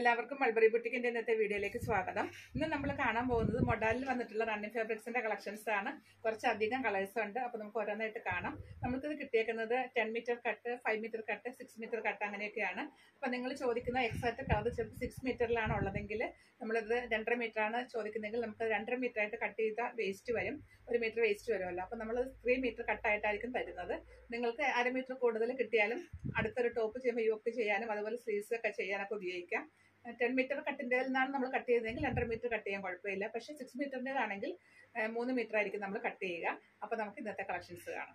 എല്ലാവർക്കും മൾബറി ബുട്ടിക്കിന്റെ ഇന്നത്തെ വീഡിയോയിലേക്ക് സ്വാഗതം ഇന്ന് നമ്മൾ കാണാൻ പോകുന്നത് മൊഡാലിൽ വന്നിട്ടുള്ള റണ്ണിങ് ഫാബ്രിക്സിന്റെ കളക്ഷൻസ് ആണ് കുറച്ചധികം കളേഴ്സ് ഉണ്ട് അപ്പൊ നമുക്ക് ഓരോന്നായിട്ട് കാണാം നമുക്കിത് കിട്ടിയേക്കുന്നത് ten metre cut five metre cut six metre cut അങ്ങനെയൊക്കെയാണ് അപ്പൊ നിങ്ങൾ ചോദിക്കുന്ന എക്സാക്ട് കളർ ചിലപ്പോൾ സിക്സ് മീറ്ററിലാണ് ഉള്ളതെങ്കിൽ നമ്മളിത് രണ്ടര മീറ്റർ ആണ് ചോദിക്കുന്നതെങ്കിൽ നമുക്ക് രണ്ടര മീറ്റർ ആയിട്ട് കട്ട് ചെയ്ത വേസ്റ്റ് വരും ഒരു മീറ്റർ വേസ്റ്റ് വരുമല്ലോ അപ്പൊ നമ്മൾ ത്രീ മീറ്റർ കട്ടായിട്ടായിരിക്കും തരുന്നത് നിങ്ങൾക്ക് അര മീറ്റർ കൂടുതൽ കിട്ടിയാലും അടുത്തൊരു ടോപ്പ് ചെയ്യുമ്പോൾ യോക്ക് ചെയ്യാനും അതുപോലെ സ്ലീവ്സ് ഒക്കെ ചെയ്യാനൊക്കെ ഉപയോഗിക്കാം ടെൻ മീറ്റർ കട്ടിൻ്റെ നിന്നാണ് നമ്മൾ കട്ട് ചെയ്തതെങ്കിൽ രണ്ടര മീറ്റർ കട്ട് ചെയ്യാൻ കുഴപ്പമില്ല പക്ഷേ സിക്സ് മീറ്ററിൻ്റെ ആണെങ്കിൽ മൂന്ന് മീറ്റർ ആയിരിക്കും നമ്മൾ കട്ട് ചെയ്യുക അപ്പോൾ നമുക്ക് ഇന്നത്തെ കളക്ഷൻസ് കാണാം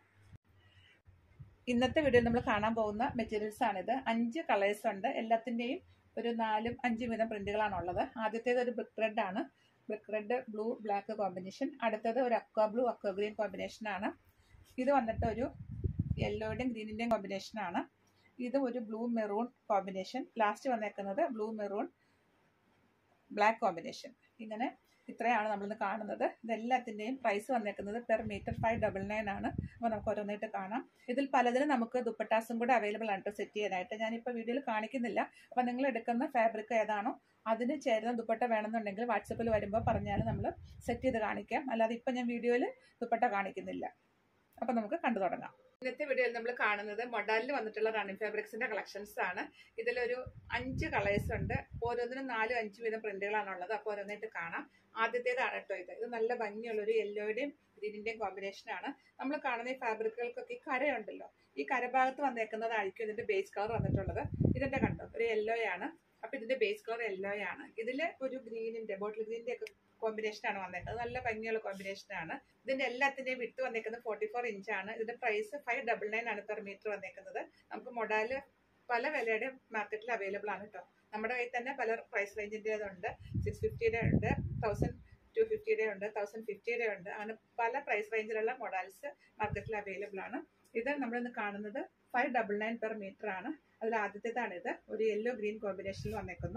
ഇന്നത്തെ വീഡിയോയിൽ നമ്മൾ കാണാൻ പോകുന്ന മെറ്റീരിയൽസ് ആണിത് അഞ്ച് കളേഴ്സ് ഉണ്ട് എല്ലാത്തിൻ്റെയും ഒരു നാലും അഞ്ചും വീതം പ്രിന്റുകളാണ് ഉള്ളത് ആദ്യത്തേത് ഒരു ബ്രിക്ക് റെഡ് ആണ് brick red blue black combination അടുത്തത് ഒരു aqua blue aqua green combination ആണ് ഇത് വന്നിട്ട് ഒരു യെല്ലോയുടെയും ഗ്രീനിൻ്റെയും കോമ്പിനേഷൻ ആണ് ഇത് ഒരു ബ്ലൂ മെറൂൺ കോമ്പിനേഷൻ ലാസ്റ്റ് വന്നേക്കുന്നത് ബ്ലൂ മെറൂൺ ബ്ലാക്ക് കോമ്പിനേഷൻ ഇങ്ങനെ ഇത്രയാണ് നമ്മളിന്ന് കാണുന്നത് ഇതെല്ലാത്തിൻ്റെയും പ്രൈസ് വന്നേക്കുന്നത് per metre five double nine ആണ് അപ്പോൾ നമുക്ക് ഓരോന്നായിട്ട് കാണാം ഇതിൽ പലതിനും നമുക്ക് ദുപ്പട്ടാസും കൂടെ അവൈലബിൾ ആണ് സെറ്റ് ചെയ്യാനായിട്ട് ഞാനിപ്പോൾ വീഡിയോയിൽ കാണിക്കുന്നില്ല അപ്പോൾ നിങ്ങൾ എടുക്കുന്ന ഫാബ്രിക് ഏതാണോ അതിന് ചേരുന്ന ദുപ്പട്ട വേണമെന്നുണ്ടെങ്കിൽ വാട്സപ്പിൽ വരുമ്പോൾ പറഞ്ഞാൽ നമ്മൾ സെറ്റ് ചെയ്ത് കാണിക്കാം അല്ലാതെ ഇപ്പം ഞാൻ വീഡിയോയിൽ ദുപ്പട്ട കാണിക്കുന്നില്ല അപ്പം നമുക്ക് കണ്ടു തുടങ്ങാം ഇന്നത്തെ വീഡിയോയിൽ നമ്മൾ കാണുന്നത് മൊഡാലിൽ വന്നിട്ടുള്ള റണ്ണിങ് ഫാബ്രിക്സിന്റെ കളക്ഷൻസ് ആണ് ഇതിലൊരു അഞ്ച് കളേഴ്സ് ഉണ്ട് ഓരോന്നിനും നാലും അഞ്ച് വീതം പ്രിന്റുകളാണ് ഉള്ളത് അപ്പോൾ ഓരോന്നായിട്ട് കാണാം ആദ്യത്തേതാണ് കേട്ടോ ഇത് ഇത് നല്ല ഭംഗിയുള്ള ഒരു യെല്ലോയുടെയും ഗ്രീനിന്റെയും കോമ്പിനേഷൻ ആണ് നമ്മൾ കാണുന്ന ഈ ഫാബ്രിക്കുകൾക്കൊക്കെ ഈ കരയുണ്ടല്ലോ ഈ കരഭാഗത്ത് വന്നേക്കുന്നതായിരിക്കും ഇതിന്റെ ബേസ് കളർ വന്നിട്ടുള്ളത് ഇതിന്റെ കണ്ടോ ഒരു യെല്ലോയാണ് അപ്പൊ ഇതിന്റെ ബേസ് കളർ യെല്ലോയാണ് ഇതില് ഒരു ഗ്രീനിന്റെ ബോട്ടിൽ ഗ്രീനിന്റെ ഒക്കെ കോമ്പിനേഷൻ ആണ് വന്നേക്കുന്നത് നല്ല ഭംഗിയുള്ള കോമ്പിനേഷൻ ആണ് ഇതിന്റെ എല്ലാത്തിന്റെയും വിട്ട് വന്നേക്കുന്നത് ഫോർട്ടി ഫോർ ഇഞ്ച് ആണ് ഇതിന്റെ പ്രൈസ് ഫൈവ് ഡബിൾ നയൻ ആണ് പെർ മീറ്റർ വന്നേക്കുന്നത് നമുക്ക് മൊഡാല് പല വിലയുടെ മാർക്കറ്റിൽ അവൈലബിൾ ആണ് കേട്ടോ നമ്മുടെ കയ്യിൽ തന്നെ പല പ്രൈസ് റേഞ്ചിൻ്റെതുണ്ട് സിക്സ് ഫിഫ്റ്റിയുടെ ഉണ്ട് തൗസൻഡ് ടു ഫിഫ്റ്റിയുടെ ഉണ്ട് തൗസൻഡ് ഫിഫ്റ്റിയുടെ ഉണ്ട് അങ്ങനെ പല പ്രൈസ് റേഞ്ചിലുള്ള മൊഡാൽസ് മാർക്കറ്റിൽ അവൈലബിൾ ആണ് ഇത് നമ്മളിന്ന് കാണുന്നത് five double nine per metre ആണ് അതിൽ ആദ്യത്തേതാണ് ഇത് ഒരു യെല്ലോ ഗ്രീൻ കോമ്പിനേഷനിൽ വന്നേക്കുന്നു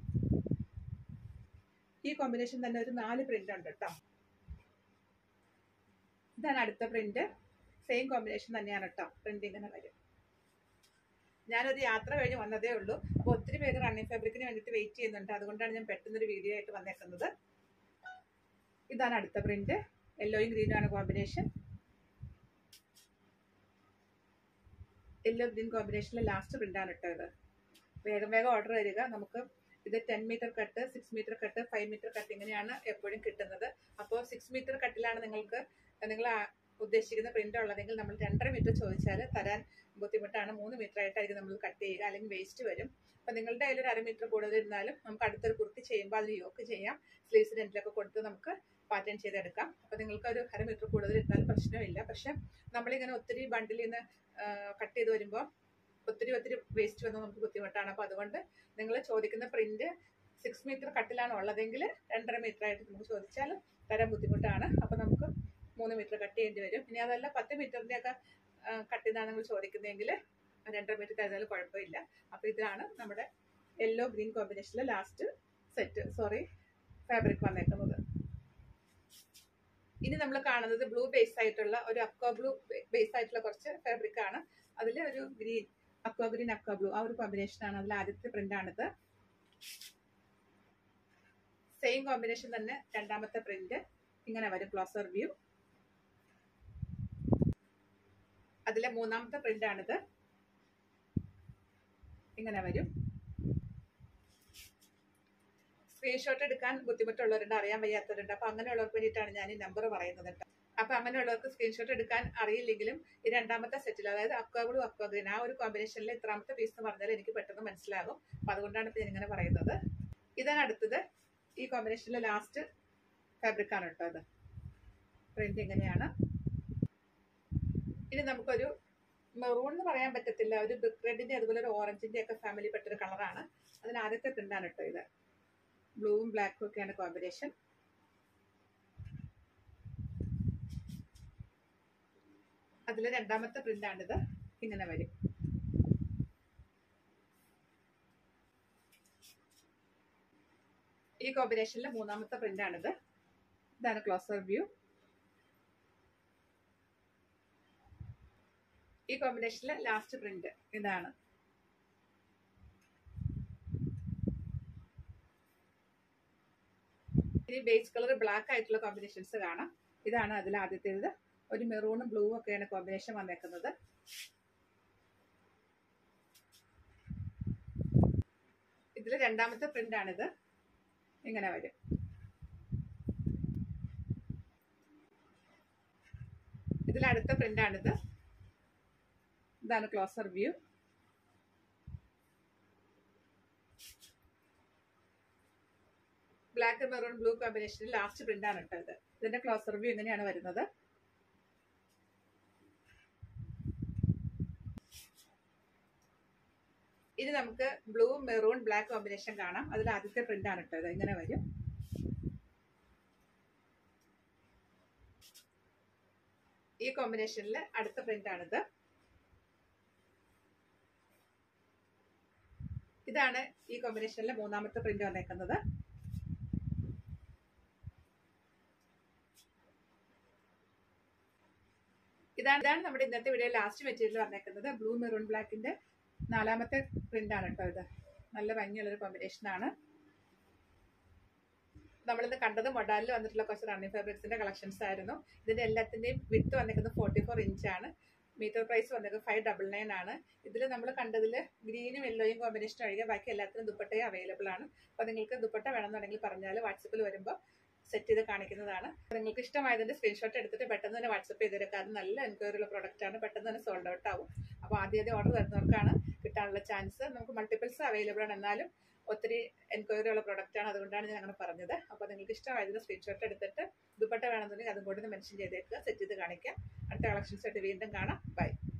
ഈ കോമ്പിനേഷൻ തന്നെ ഒരു നാല് പ്രിന്റ് ഉണ്ട് കേട്ടോ ഇതാണ് അടുത്ത പ്രിന്റ് സെയിം കോമ്പിനേഷൻ തന്നെയാണ് കേട്ടോ പ്രിന്റ് ഇങ്ങനെ വരും ഞാനൊരു യാത്ര കഴിഞ്ഞ് വന്നതേ ഉള്ളൂ അപ്പോൾ ഒത്തിരി പേര് റണ്ണിങ് ഫാബ്രിക്കിന് വേണ്ടിയിട്ട് വെയിറ്റ് ചെയ്യുന്നുണ്ട് അതുകൊണ്ടാണ് ഞാൻ പെട്ടെന്നൊരു വീഡിയോ ആയിട്ട് വന്നേക്കുന്നത് ഇതാണ് അടുത്ത പ്രിന്റ് യെല്ലോയും ഗ്രീനും ആണ് കോമ്പിനേഷൻ യെല്ലോ ഗ്രീൻ കോമ്പിനേഷനിലെ ലാസ്റ്റ് പ്രിന്റ് ആണ് കേട്ടോ ഇത് വേഗം വേഗം ഓർഡർ തരിക നമുക്ക് ഇത് ten metre cut six metre cut five metre cut ഇങ്ങനെയാണ് എപ്പോഴും കിട്ടുന്നത് അപ്പോൾ സിക്സ് മീറ്റർ കട്ടിലാണ് നിങ്ങൾക്ക് നിങ്ങൾ ഉദ്ദേശിക്കുന്ന പ്രിന്റ് ഉള്ളതെങ്കിൽ നമ്മൾ രണ്ടര മീറ്റർ ചോദിച്ചാൽ തരാൻ ബുദ്ധിമുട്ടാണ് മൂന്ന് മീറ്റർ ആയിട്ടായിരിക്കും നമ്മൾ കട്ട് ചെയ്യുക അല്ലെങ്കിൽ വേസ്റ്റ് വരും അപ്പം നിങ്ങളുടെ കയ്യിൽ ഒരു അര മീറ്റർ കൂടുതൽ ഇരുന്നാലും നമുക്ക് അടുത്തൊരു കുർത്തി ചെയ്യുമ്പോൾ അതിന് യോക്ക് ചെയ്യാം സ്ലീവ്സിന് എൻഡിലൊക്കെ കൊടുത്ത് നമുക്ക് പാറ്റേൺ ചെയ്തെടുക്കാം അപ്പം നിങ്ങൾക്ക് ഒരു അര മീറ്റർ കൂടുതൽ ഇരുന്നാലും പ്രശ്നമില്ല പക്ഷെ നമ്മളിങ്ങനെ ഒത്തിരി ബണ്ടിൽ നിന്ന് കട്ട് ചെയ്ത് വരുമ്പോൾ ഒത്തിരി ഒത്തിരി വേസ്റ്റ് വന്ന് നമുക്ക് ബുദ്ധിമുട്ടാണ് അപ്പോൾ അതുകൊണ്ട് നിങ്ങൾ ചോദിക്കുന്ന പ്രിന്റ് സിക്സ് മീറ്റർ കട്ടിലാണ് ഉള്ളതെങ്കിൽ രണ്ടര മീറ്റർ ആയിട്ട് നമുക്ക് ചോദിച്ചാൽ തരാൻ ബുദ്ധിമുട്ടാണ് അപ്പോൾ നമുക്ക് മൂന്ന് മീറ്റർ കട്ട് ചെയ്യേണ്ടി വരും ഇനി അതല്ല പത്ത് മീറ്ററിൻ്റെ ഒക്കെ കട്ട് ചെയ്താണ് നിങ്ങൾ ചോദിക്കുന്നതെങ്കിൽ രണ്ടര മീറ്റർ തരുന്നതിൽ കുഴപ്പമില്ല അപ്പോൾ ഇതാണ് നമ്മുടെ യെല്ലോ ഗ്രീൻ കോമ്പിനേഷനിലെ ലാസ്റ്റ് സെറ്റ് സോറി ഫാബ്രിക് വന്നേക്കുന്നത് ഇനി നമ്മൾ കാണുന്നത് ബ്ലൂ ബേസ് ആയിട്ടുള്ള ഒരു അക്വ ബ്ലൂ ബേസ് ആയിട്ടുള്ള കുറച്ച് ഫാബ്രിക് ആണ് അതിൽ ഒരു green aqua green aqua blue ആ ഒരു കോമ്പിനേഷൻ ആണ് അതിൽ ആദ്യത്തെ പ്രിന്റ് ആണിത് സെയിം കോമ്പിനേഷൻ തന്നെ രണ്ടാമത്തെ പ്രിന്റ് ഇങ്ങനെ വരും ക്ലോസർ വ്യൂ അതിലെ മൂന്നാമത്തെ പ്രിന്റ് ആണിത് ഇങ്ങനെ വരും സ്ക്രീൻഷോട്ട് എടുക്കാൻ ബുദ്ധിമുട്ടുള്ളവരുണ്ട് അറിയാൻ വയ്യാത്തവരുണ്ട് അപ്പൊ അങ്ങനെയുള്ളവർക്ക് വേണ്ടിയിട്ടാണ് ഞാൻ ഈ നമ്പർ പറയുന്നത് കേട്ടോ അപ്പൊ അങ്ങനെയുള്ളവർക്ക് സ്ക്രീൻഷോട്ട് എടുക്കാൻ അറിയില്ലെങ്കിലും ഈ രണ്ടാമത്തെ സെറ്റിൽ അതായത് അക്വാബ്ലു അക്വാഗ്രീൻ ആ ഒരു കോമ്പിനേഷനിൽ ഇത്രാമത്തെ പീസ് എന്ന് പറഞ്ഞാൽ എനിക്ക് പെട്ടെന്ന് മനസ്സിലാകും അപ്പൊ അതുകൊണ്ടാണ് ഇപ്പൊ ഞാൻ ഇങ്ങനെ പറയുന്നത് ഇതാണ് അടുത്തത് ഈ കോമ്പിനേഷനിലെ ലാസ്റ്റ് ഫാബ്രിക് ആണ് കേട്ടോ അത് പ്രിന്റ് ഇങ്ങനെയാണ് ഇനി നമുക്കൊരു മെറൂൺ എന്ന് പറയാൻ പറ്റത്തില്ല ഒരു ബ്രിക്ക് റെഡിന്റെ അതുപോലെ ഒരു ഓറഞ്ചിന്റെ ഒക്കെ ഫാമിലി പെട്ടൊരു കളറാണ് അതിന് ആദ്യത്തെ പ്രിന്റാണ് കേട്ടോ ഇത് ബ്ലൂവും ബ്ലാക്കും ഒക്കെയാണ് കോമ്പിനേഷൻ അതിൽ രണ്ടാമത്തെ പ്രിന്റാണിത് ഇങ്ങനെ വരും ഈ കോമ്പിനേഷനിലെ മൂന്നാമത്തെ പ്രിന്റാണിത് ഇതാണ് ക്ലോസർ വ്യൂ ഈ കോമ്പിനേഷനിലെ ലാസ്റ്റ് പ്രിന്റ് ഇതാണ് ഇത്തിരി ബേസ് കളർ ബ്ലാക്ക് ആയിട്ടുള്ള കോമ്പിനേഷൻസ് കാണാം ഇതാണ് അതിൽ ആദ്യത്തേത് ഒരു മെറൂണും ബ്ലൂ ഒക്കെയാണ് കോമ്പിനേഷൻ വന്നേക്കുന്നത് ഇതിൽ രണ്ടാമത്തെ പ്രിന്റ് ആണിത് ഇങ്ങനെ വരും ഇതിൽ അടുത്ത പ്രിന്റ് ആണിത് ഇതാണ് closer view black maroon blue കോമ്പിനേഷനിൽ ലാസ്റ്റ് പ്രിന്റ് ആണ് കേട്ടോ ഇത് ഇതിന്റെ ക്ലോസർ വ്യൂ ഇങ്ങനെയാണ് വരുന്നത് ഇനി നമുക്ക് ബ്ലൂ മെറൂൺ ബ്ലാക്ക് കോമ്പിനേഷൻ കാണാം അതിൽ ആദ്യത്തെ പ്രിന്റ് ആണ് കേട്ടോ ഇത് ഇങ്ങനെ വരും ഈ കോമ്പിനേഷനിൽ അടുത്ത പ്രിന്റ് ആണിത് ഇതാണ് ഈ കോമ്പിനേഷനിലെ മൂന്നാമത്തെ പ്രിന്റ് വന്നേക്കുന്നത് ഇതാണ് ഇതാണ് നമ്മുടെ ഇന്നത്തെ വീഡിയോ ലാസ്റ്റ് മെറ്റീരിയൽ വന്നേക്കുന്നത് ബ്ലൂ മെറൂൺ ബ്ലാക്കിന്റെ നാലാമത്തെ പ്രിന്റ് ആണ് കേട്ടോ ഇത് നല്ല ഭംഗിയുള്ളൊരു കോമ്പിനേഷൻ ആണ് നമ്മളിന്ന് കണ്ടത് മൊഡാലിൽ വന്നിട്ടുള്ള കുറച്ച് റണ്ണിങ് ഫാബ്രിക്സിന്റെ കളക്ഷൻസ് ആയിരുന്നു ഇതിന്റെ എല്ലാത്തിന്റെയും വിട്ട് വന്നിരിക്കുന്നത് ഫോർട്ടി ഫോർ ഇഞ്ച് ആണ് മീറ്റർ പ്രൈസ് വന്നിരിക്കുന്നത് ഫൈവ് ഡബിൾ നയൻ ആണ് ഇതിൽ നമ്മൾ കണ്ടതിൽ ഗ്രീനും യെല്ലോയും കോമ്പിനേഷൻ ഒഴികെ ബാക്കി എല്ലാത്തിനും ദുപ്പട്ടയും അവൈലബിൾ ആണ് അപ്പോൾ നിങ്ങൾക്ക് ദുപ്പട്ട വേണമെന്നുണ്ടെങ്കിൽ പറഞ്ഞാൽ വാട്സപ്പിൽ വരുമ്പോൾ സെറ്റ് ചെയ്ത് കാണിക്കുന്നതാണ് നിങ്ങൾക്ക് ഇഷ്ടമായതിന്റെ സ്ക്രീൻഷോട്ട് എടുത്തിട്ട് പെട്ടെന്ന് തന്നെ വാട്സപ്പ് ചെയ്തേരും കാരണം നല്ല എൻക്വയറി ഉള്ള പ്രോഡക്റ്റ് ആണ് പെട്ടെന്ന് തന്നെ സോൾഡ് ഔട്ട് ആവും അപ്പോൾ ആദ്യം ആദ്യം ഓർഡർ തരുന്നവർക്കാണ് കിട്ടാനുള്ള ചാൻസ് നമുക്ക് മൾട്ടിപ്പിൾസ് അവൈലബിൾ ആണ് എന്നാലും ഒത്തിരി എൻക്വയറി ഉള്ള പ്രോഡക്റ്റ് ആണ് അതുകൊണ്ടാണ് ഞാൻ അങ്ങനെ പറഞ്ഞത് അപ്പോൾ നിങ്ങൾക്ക് ഇഷ്ടമായതിന് സ്ക്രീൻഷോട്ട് എടുത്തിട്ട് ദുപ്പട്ട വേണമെന്നുണ്ടെങ്കിൽ അതും കൂടി മെൻഷൻ ചെയ്തേക്കുക സെറ്റ് ചെയ്ത് കാണിക്കാം അടുത്ത കളക്ഷൻസ് ആയിട്ട് വീണ്ടും കാണാം ബൈ